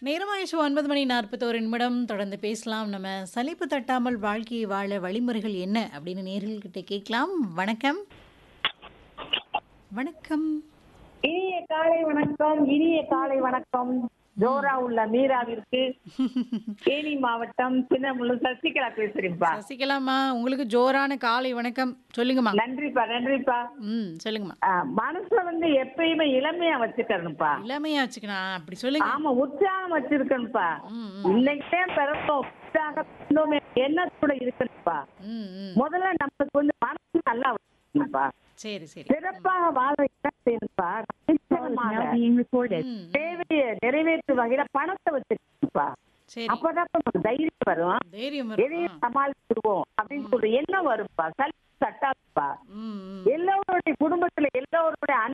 நேரமாயிடுச்சு ஒன்பது மணி நாற்பத்தோரு நிமிடம் தொடர்ந்து பேசலாம் நம்ம சலிப்பு தட்டாமல் வாழ்க்கையை வாழ வழிமுறைகள் என்ன அப்படின்னு நேர்கள்கிட்ட கேட்கலாம் வணக்கம் வணக்கம் இனிய காலை வணக்கம் இனிய காலை வணக்கம் ஜோரா உள்ள மீராவிற்கு தேனி மாவட்டம் சின்னமுள்ளு சசிகலா பேசுறேன்ப்பா சசிகலாமா உங்களுக்கு ஜோரான காலை வணக்கம் சொல்லுங்கம்மா நன்றிப்பா நன்றிப்பா ம் சொல்லுங்கம்மா ஆ, மனச வந்து எப்பயுமே இளமையா வச்சுக்கணும்ப்பா இளமையா வச்சுக்கணும் அப்படி சொல்லுங்க ஆமா உற்சாகம் வச்சிருக்கணும்ப்பா ம் ம், இன்னைக்கே பிறந்தோம் உற்சாகம் இருந்தோமே, எண்ணத்தோட இருக்கணும்ப்பா ம் ம் முதல்ல நமக்கு வந்து மனசு நல்லா வச்சுக்கணும்ப்பா சரி சரி சிறப்பாக வாழ என்ன செய்யணும்ப்பா நிச்சயமாக ம், தேவையை நிறைவேற்று வகையில பணத்தை வச்சுக்கணும்ப்பா சரி அப்பதான் நமக்கு தைரியம் வரும் தைரியம் வரும் எதையும் சமாளிச்சிருவோம் அப்படின்னு சொல்ற எண்ணம் வரும்பா சளி தட்டாதுப்பா ம் ம் எல்லோருடைய குடும்பத்துல எல்லோருடைய